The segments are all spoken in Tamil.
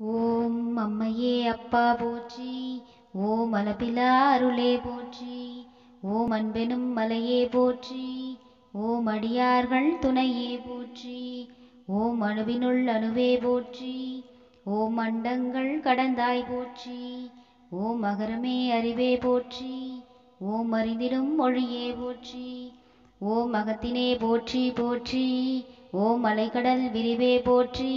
ஓம் அம்மையே அப்பா போற்றி ஓம் அளபிலா அருளே போற்றி ஓம் அன்பெனும் மலையே போற்றி ஓம் அடியார்கள் துணையே போற்றி ஓம் அணுவினுள் அணுவே போற்றி ஓம் அண்டங்கள் கடந்தாய் போற்றி ஓம் அகரமே அறிவே போற்றி ஓம் அறிந்திடும் மொழியே போற்றி ஓம் அகத்தினே போற்றி போற்றி ஓம் அலைக்கடல் விரிவே போற்றி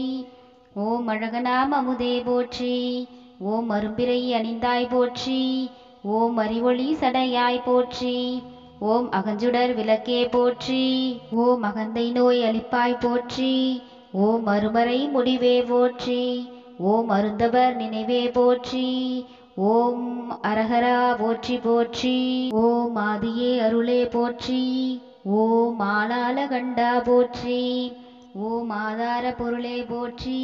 ஓம் அழகனாம் அமுதே போற்றி ஓம் அரும்பிறை அணிந்தாய் போற்றி ஓம் அறிவொளி சடையாய் போற்றி ஓம் அகஞ்சுடர் விளக்கே போற்றி ஓம் அகந்தை நோய் அளிப்பாய் போற்றி ஓம் அருமறை முடிவே போற்றி ஓம் அருந்தவர் நினைவே போற்றி ஓம் அரஹரா போற்றி போற்றி ஓம் ஆதியே அருளே போற்றி ஓம் ஆளால கண்டா போற்றி ஓம் ஆதார பொருளே போற்றி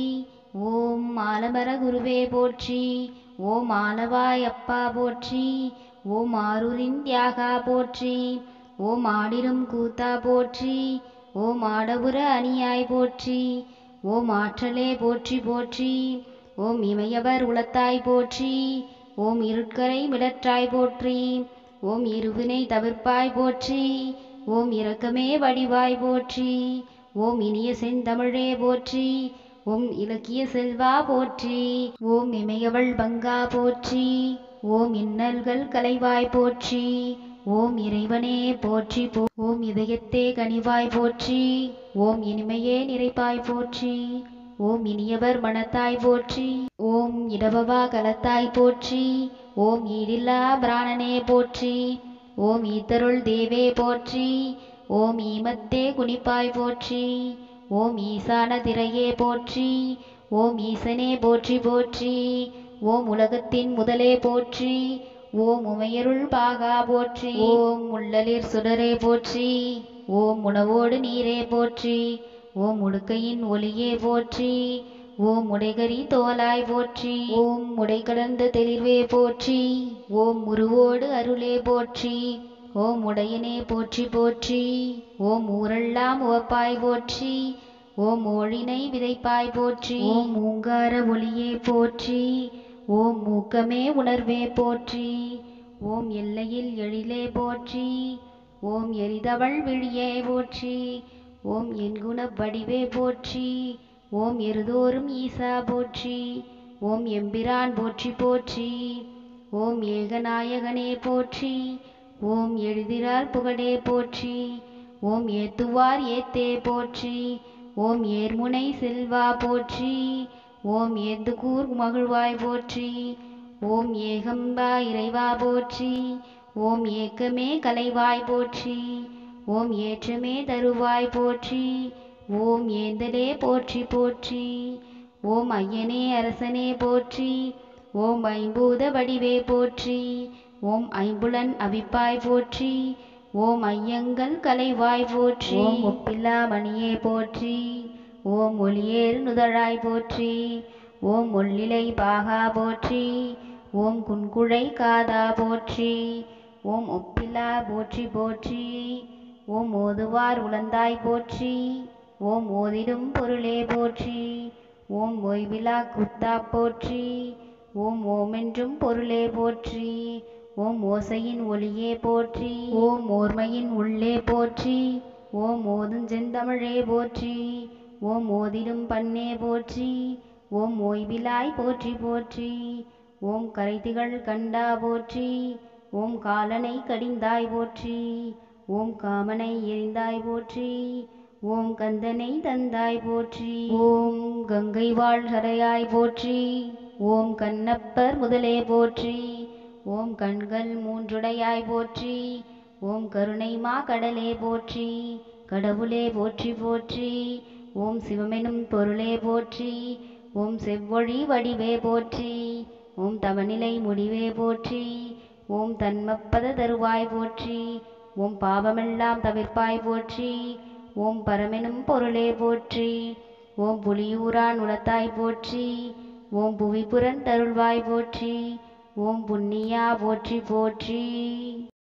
ஓம் ஆலமர குருவே போற்றி ஓம் ஆலவாய் அப்பா போற்றி ஓம் ஆரூரின் தியாகா போற்றி ஓம் ஆடிரும் கூத்தா போற்றி ஓம் ஆடபுர அணியாய் போற்றி ஓம் ஆற்றலே போற்றி போற்றி ஓம் இமையவர் உளத்தாய் போற்றி ஓம் இருட்கரை மிடற்றாய் போற்றி ஓம் இருவினை தவிர்ப்பாய் போற்றி ஓம் இரக்கமே வடிவாய் போற்றி ஓம் இனிய செந்தமிழே போற்றி ஓம் இலக்கிய செல்வா போற்றி ஓம் இமையவள் பங்கா போற்றி ஓம் இன்னல்கள் கலைவாய் போற்றி ஓம் இறைவனே போற்றி போ ஓம் இதயத்தே கனிவாய் போற்றி ஓம் இனிமையே நிறைப்பாய் போற்றி ஓம் இனியவர் மனத்தாய் போற்றி ஓம் இடபவா கலத்தாய் போற்றி ஓம் ஈடில்லா பிராணனே போற்றி ஓம் ஈத்தருள் தேவே போற்றி ஓம் ஈமத்தே குனிப்பாய் போற்றி ஓம் ஈசான திரையே போற்றி ஓம் ஈசனே போற்றி போற்றி ஓம் உலகத்தின் முதலே போற்றி ஓம் உமையருள் பாகா போற்றி ஓம் உள்ளலிர் சுடரே போற்றி ஓம் உணவோடு நீரே போற்றி ஓம் உடுக்கையின் ஒளியே போற்றி ஓம் உடைகரி தோலாய் போற்றி ஓம் உடை கடந்த தெளிவே போற்றி ஓம் உருவோடு அருளே போற்றி ஓம் உடையனே போற்றி போற்றி ஓம் ஊரெல்லாம் உவப்பாய் போற்றி ஓம் ஓழினை விதைப்பாய் போற்றி ஓம் மூங்கார ஒளியே போற்றி ஓம் மூக்கமே உணர்வே போற்றி ஓம் எல்லையில் எழிலே போற்றி ஓம் எரிதவள் விழியே போற்றி ஓம் என்குண வடிவே போற்றி ஓம் எருதோறும் ஈசா போற்றி ஓம் எம்பிரான் போற்றி போற்றி ஓம் ஏகநாயகனே போற்றி ஓம் எழுதிரார் புகழே போற்றி ஓம் ஏத்துவார் ஏத்தே போற்றி ஓம் ஏர்முனை செல்வா போற்றி ஓம் ஏந்துகூர் மகிழ்வாய் போற்றி ஓம் ஏகம்பா இறைவா போற்றி ஓம் ஏக்கமே கலைவாய் போற்றி ஓம் ஏற்றமே தருவாய் போற்றி ஓம் ஏந்தலே போற்றி போற்றி ஓம் ஐயனே அரசனே போற்றி ஓம் ஐம்பூத வடிவே போற்றி ஓம் ஐம்புலன் அவிப்பாய் போற்றி ஓம் ஐயங்கள் கலைவாய் போற்றி ஓம் ஒப்பில்லா மணியே போற்றி ஓம் ஒளியேறு நுதழாய் போற்றி ஓம் ஒள்ளிலை பாகா போற்றி ஓம் குன்குழை காதா போற்றி ஓம் ஒப்பில்லா போற்றி போற்றி ஓம் ஓதுவார் உளந்தாய் போற்றி ஓம் ஓதிடும் பொருளே போற்றி ஓம் ஓய்விலா குத்தா போற்றி ஓம் ஓமென்றும் பொருளே போற்றி ஓம் ஓசையின் ஒளியே போற்றி ஓம் ஓர்மையின் உள்ளே போற்றி ஓம் ஓதுஞ்செந்தமிழே போற்றி ஓம் ஓதிடும் பண்ணே போற்றி ஓம் ஓய்விலாய் போற்றி போற்றி ஓம் கரைதிகள் கண்டா போற்றி ஓம் காலனை கடிந்தாய் போற்றி ஓம் காமனை எரிந்தாய் போற்றி ஓம் கந்தனை தந்தாய் போற்றி ஓம் கங்கை வாழ் சரையாய் போற்றி ஓம் கண்ணப்பர் முதலே போற்றி ஓம் கண்கள் மூன்றுடையாய் போற்றி ஓம் கருணை மா கடலே போற்றி கடவுளே போற்றி போற்றி ஓம் சிவமெனும் பொருளே போற்றி ஓம் செவ்வொழி வடிவே போற்றி ஓம் தவநிலை முடிவே போற்றி ஓம் தன்மப்பத தருவாய் போற்றி ஓம் பாவமெல்லாம் தவிர்ப்பாய் போற்றி ஓம் பரமெனும் பொருளே போற்றி ஓம் புலியூரான் உளத்தாய் போற்றி ஓம் புவிபுரன் தருள்வாய் போற்றி ஓம் புண்ணியா போற்றி போற்றி